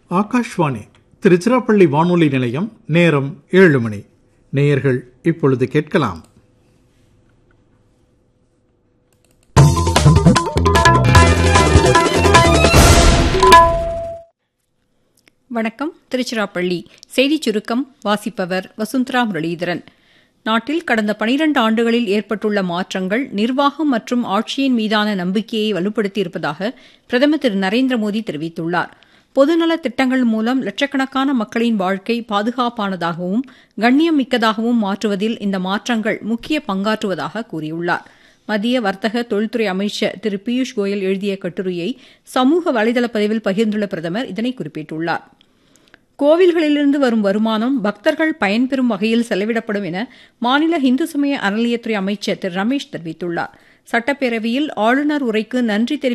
ஆகாஷ்வாணி திருச்சிராப்பள்ளி வானொலி நிலையம் நேரம் ஏழு மணி நேயர்கள் இப்பொழுது கேட்கலாம் வணக்கம் திருச்சிராப்பள்ளி செய்திச் சுருக்கம் வாசிப்பவர் வசுந்தரா முரளீதரன் நாட்டில் கடந்த பனிரண்டு ஆண்டுகளில் ஏற்பட்டுள்ள மாற்றங்கள் நிர்வாகம் மற்றும் ஆட்சியின் மீதான நம்பிக்கையை வலுப்படுத்தியிருப்பதாக பிரதமர் திரு நரேந்திர மோடி தெரிவித்துள்ளார் பொதுநல திட்டங்கள் மூலம் லட்சக்கணக்கான மக்களின் வாழ்க்கை பாதுகாப்பானதாகவும் கண்ணியம் மிக்கதாகவும் மாற்றுவதில் இந்த மாற்றங்கள் முக்கிய பங்காற்றுவதாக கூறியுள்ளார் மத்திய வர்த்தக தொழில்துறை அமைச்சர் திரு பியூஷ் கோயல் எழுதிய கட்டுரையை சமூக வலைதள பதிவில் பகிர்ந்துள்ள பிரதமர் இதனை குறிப்பிட்டுள்ளார் கோவில்களிலிருந்து வரும் வருமானம் பக்தர்கள் பயன்பெறும் வகையில் செலவிடப்படும் என மாநில இந்து சமய அறநிலையத்துறை அமைச்சர் திரு ரமேஷ் தெரிவித்துள்ளார் சட்டப்பேரவையில் ஆளுநர் உரைக்கு நன்றி தெரிவிக்கும்